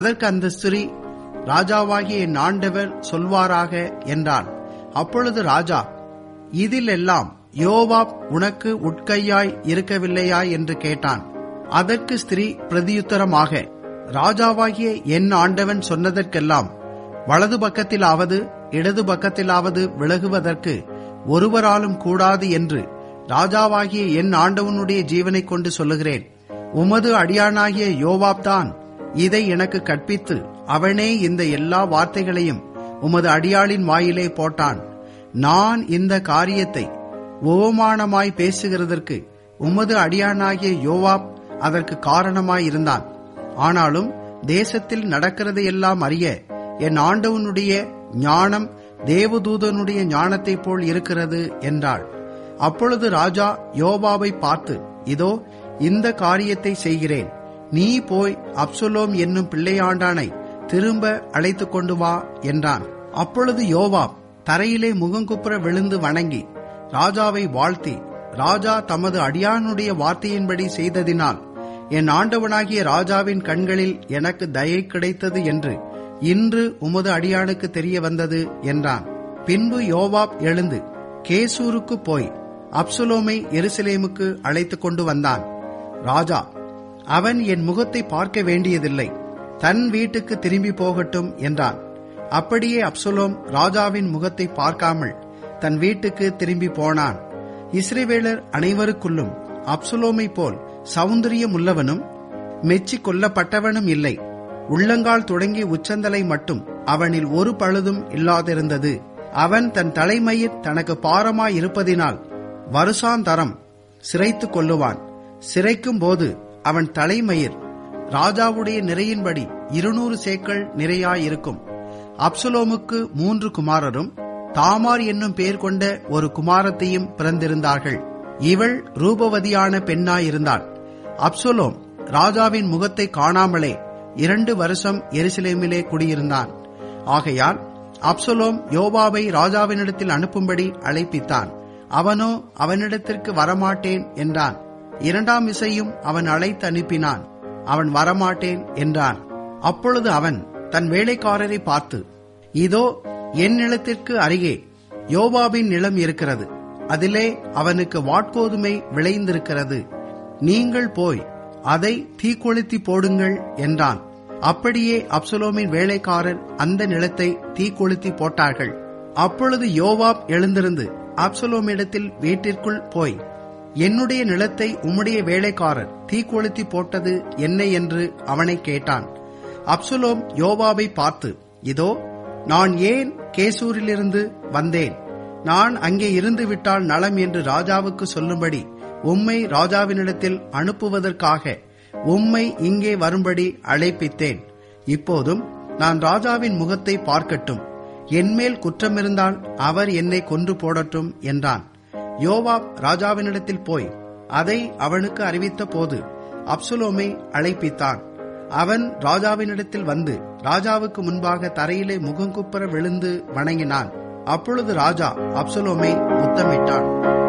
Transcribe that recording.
அதற்கு அந்த ஸ்திரீ ராஜாவாகிய என் ஆண்டவர் சொல்வாராக என்றான் அப்பொழுது ராஜா இதிலெல்லாம் யோவாப் உனக்கு உட்கையாய் இருக்கவில்லையா என்று கேட்டான் அதற்கு ஸ்திரீ பிரதியுத்தரமாக ராஜாவாகிய என் ஆண்டவன் சொன்னதற்கெல்லாம் வலது பக்கத்திலாவது இடது பக்கத்திலாவது விலகுவதற்கு ஒருவராலும் கூடாது என்று ராஜாவாகிய என் ஆண்டவனுடைய ஜீவனைக் கொண்டு சொல்லுகிறேன் உமது அடியானாகிய யோவாப்தான் இதை எனக்கு கற்பித்து அவனே இந்த எல்லா வார்த்தைகளையும் உமது அடியாளின் வாயிலே போட்டான் நான் இந்த காரியத்தை உவமானமாய் பேசுகிறதற்கு உமது அடியானாகிய யோவாப் அதற்கு காரணமாயிருந்தான் ஆனாலும் தேசத்தில் நடக்கிறதையெல்லாம் அறிய என் ஆண்டவனுடைய ஞானம் தேவதூதனுடைய ஞானத்தைப் போல் இருக்கிறது என்றாள் அப்பொழுது ராஜா யோவாவை பார்த்து இதோ இந்த காரியத்தை செய்கிறேன் நீ போய் அப்சுலோம் என்னும் பிள்ளையாண்டானை திரும்ப அழைத்து கொண்டு வா என்றான் அப்பொழுது யோவாப் தரையிலே முகங்குப்புற விழுந்து வணங்கி ராஜாவை வாழ்த்தி ராஜா தமது அடியானுடைய வார்த்தையின்படி செய்ததினால் என் ஆண்டவனாகிய ராஜாவின் கண்களில் எனக்கு தயை கிடைத்தது என்று இன்று உமது அடியானுக்கு தெரிய வந்தது என்றான் பின்பு யோவாப் எழுந்து கேசூருக்கு போய் அப்சுலோமை எருசலேமுக்கு அழைத்து கொண்டு வந்தான் ராஜா அவன் என் முகத்தை பார்க்க வேண்டியதில்லை தன் வீட்டுக்கு திரும்பி போகட்டும் என்றான் அப்படியே அப்சுலோம் ராஜாவின் முகத்தை பார்க்காமல் தன் வீட்டுக்கு திரும்பி போனான் இஸ்ரேவேலர் அனைவருக்குள்ளும் அப்சுலோமை போல் சௌந்தரியம் உள்ளவனும் மெச்சி கொல்லப்பட்டவனும் இல்லை உள்ளங்கால் தொடங்கி உச்சந்தலை மட்டும் அவனில் ஒரு பழுதும் இல்லாதிருந்தது அவன் தன் தலைமயிர் தனக்கு பாரமாய் இருப்பதினால் வருஷாந்தரம் சிரைத்து கொள்ளுவான் சிரைக்கும் போது அவன் தலைமயிர் ராஜாவுடைய நிறையின்படி இருநூறு சேக்கள் நிறையாயிருக்கும் அப்சலோமுக்கு மூன்று குமாரரும் தாமார் என்னும் பெயர் கொண்ட ஒரு குமாரத்தையும் பிறந்திருந்தார்கள் இவள் ரூபவதியான பெண்ணாயிருந்தாள் அப்சலோம் ராஜாவின் முகத்தை காணாமலே இரண்டு வருஷம் எருசலேமிலே குடியிருந்தான் ஆகையால் அப்சலோம் யோபாவை ராஜாவினிடத்தில் அனுப்பும்படி அழைப்பித்தான் அவனோ அவனிடத்திற்கு வரமாட்டேன் என்றான் இரண்டாம் விசையும் அவன் அழைத்து அனுப்பினான் அவன் வரமாட்டேன் என்றான் அப்பொழுது அவன் தன் வேலைக்காரரை பார்த்து இதோ என் நிலத்திற்கு அருகே யோபாவின் நிலம் இருக்கிறது அதிலே அவனுக்கு வாட்கோதுமை விளைந்திருக்கிறது நீங்கள் போய் அதை தீக்கொளுத்தி போடுங்கள் என்றான் அப்படியே அப்சலோமின் வேலைக்காரர் அந்த நிலத்தை தீக்கொளுத்தி போட்டார்கள் அப்பொழுது யோவாப் எழுந்திருந்து அப்சலோமிடத்தில் வீட்டிற்குள் போய் என்னுடைய நிலத்தை உம்முடைய வேலைக்காரர் தீக்கொளுத்தி போட்டது என்ன என்று அவனை கேட்டான் அப்சுலோம் யோவாவை பார்த்து இதோ நான் ஏன் கேசூரிலிருந்து வந்தேன் நான் அங்கே இருந்து விட்டால் நலம் என்று ராஜாவுக்கு சொல்லும்படி உம்மை ராஜாவினிடத்தில் அனுப்புவதற்காக உம்மை இங்கே வரும்படி அழைப்பித்தேன் இப்போதும் நான் ராஜாவின் முகத்தை பார்க்கட்டும் என்மேல் குற்றமிருந்தால் அவர் என்னை கொன்று போடட்டும் என்றான் யோவாப் ராஜாவினிடத்தில் போய் அதை அவனுக்கு அறிவித்த போது அப்சுலோமை அழைப்பித்தான் அவன் ராஜாவினிடத்தில் வந்து ராஜாவுக்கு முன்பாக தரையிலே முகங்குப்புற விழுந்து வணங்கினான் அப்பொழுது ராஜா அப்சலோமை முத்தமிட்டான்